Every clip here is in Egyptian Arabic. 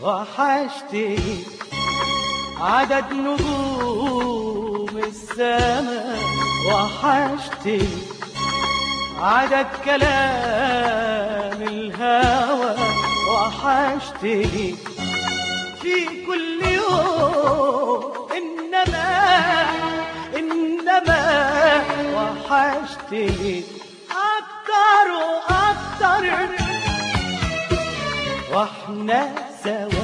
وحشتني عدد نجوم السماء وحشتني عدد كلام الهوى وحشتني في كل يوم إنما إنما وحشتني أكتر وأكتر واحنا سوا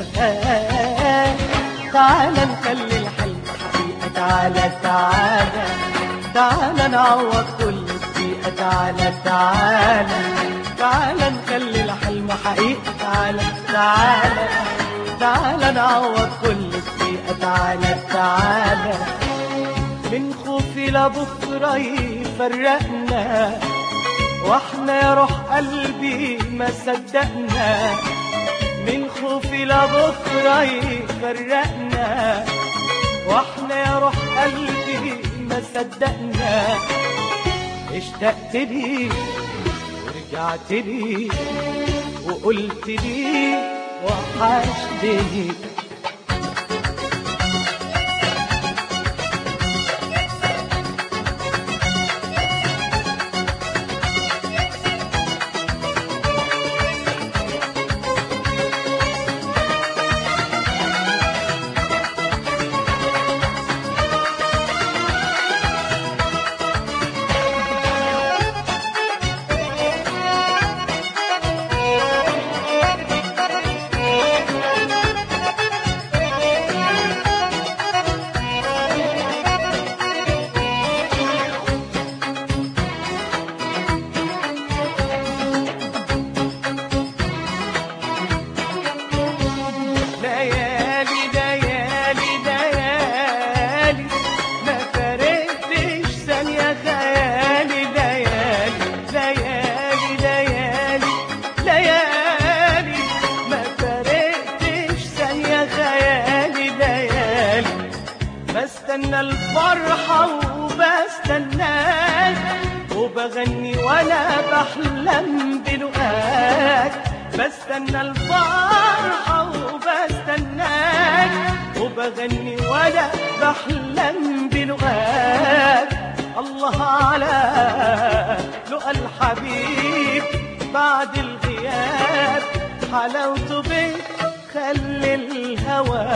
تعالى نخلي الحلم حقيقة تعالى تعالى تعالى نعوض كل دقيقة تعالى تعالى تعالى نخلي الحلم حقيقة تعالى تعالى تعالى نعوض كل دقيقة تعالى تعالى من خوفي لبكرة يفرقنا واحنا يا روح قلبي ما صدقنا من خوفي لبكرة يفرقنا واحنا يا روح قلبي ما صدقنا اشتقت لي ورجعت لي وقلت لي وحشتني ليالي ليالي ليالي ما فرقتش ثانية خيالي ليالي ليالي ليالي ليالي ما فرقتش ثانية خيالي ليالي بستنى الفرحة وبستناك وبغني وانا بحلم بلقاك بستنى الفرحة وبستناك وبغني وانا بحلم بلقاك الله على لقى الحبيب بعد الغياب حلاوته بيت خلي الهوى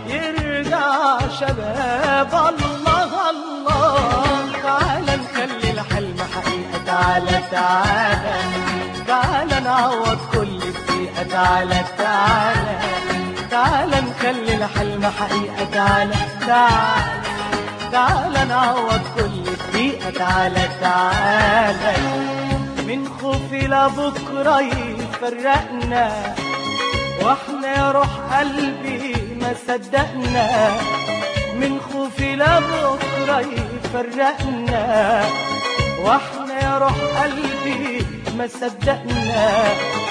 يرجع شباب الله الله تعالى نخلي الحلم حقيقة تعالى تعالى تعالى نعوض كل دقيقة تعالى تعالى تعالى نخلي الحلم حقيقة تعالى تعالى تعالى نعوض كل دقيقة تعالى تعالى من خوفي لبكرة يفرقنا واحنا يا روح قلبي ما صدقنا من خوفي لبكرة يفرقنا واحنا يا روح قلبي ما صدقنا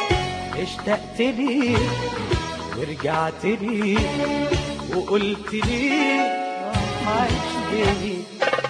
اشتقت لي ورجعت لي وقلت لي وحشتني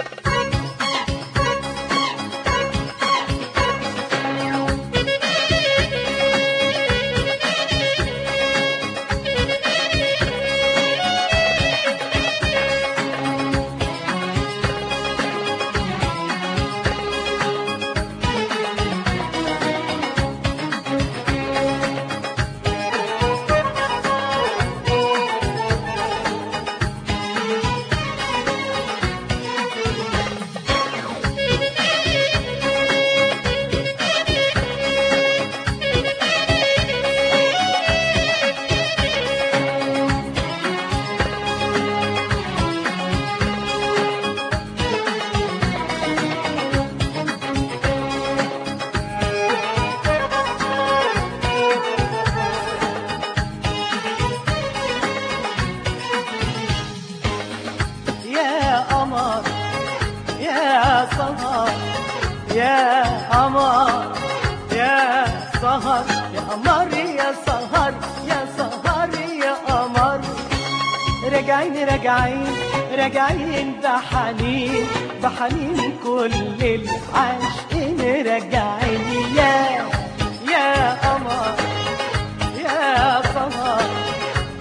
يا قمر يا سهر يا قمر يا سهر يا قمر يا سهر يا سهر يا قمر راجعين راجعين راجعين بحنين بحنين كل العاشقين راجعين يا يا قمر يا سهر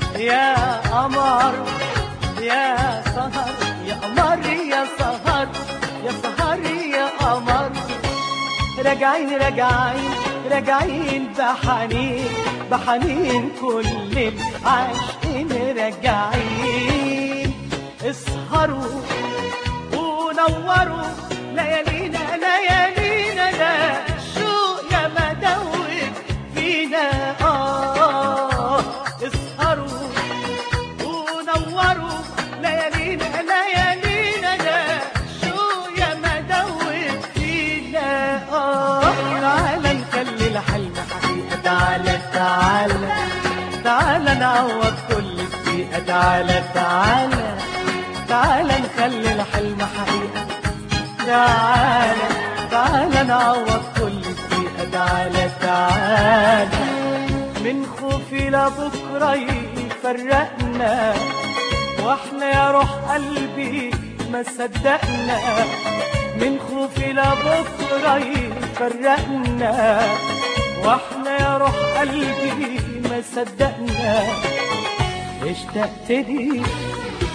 راجعين راجعين راجعين بحنين بحنين كل العاشقين راجعين اسهروا ونوروا ليالينا ليالينا لا شو يا ما دوب فينا آه اسهروا ونوروا ليالينا ليالينا لا شو يا ما دوب فينا آه تعالى نخلي الحلم حقيقة تعالى تعالى تعالى نعوض كل دقيقة تعالى تعالى تعالى نخلي الحلم حقيقة تعالى تعالى نعوض كل دقيقة تعالى تعالى من خوفي لبكرة يفرقنا واحنا يا روح قلبي ما صدقنا من خوفي لبكرة يفرقنا واحنا يا روح قلبي ما صدقنا اشتقت لي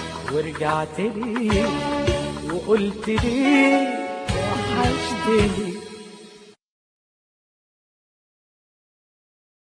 ورجعت لي وقلت لي وحشتني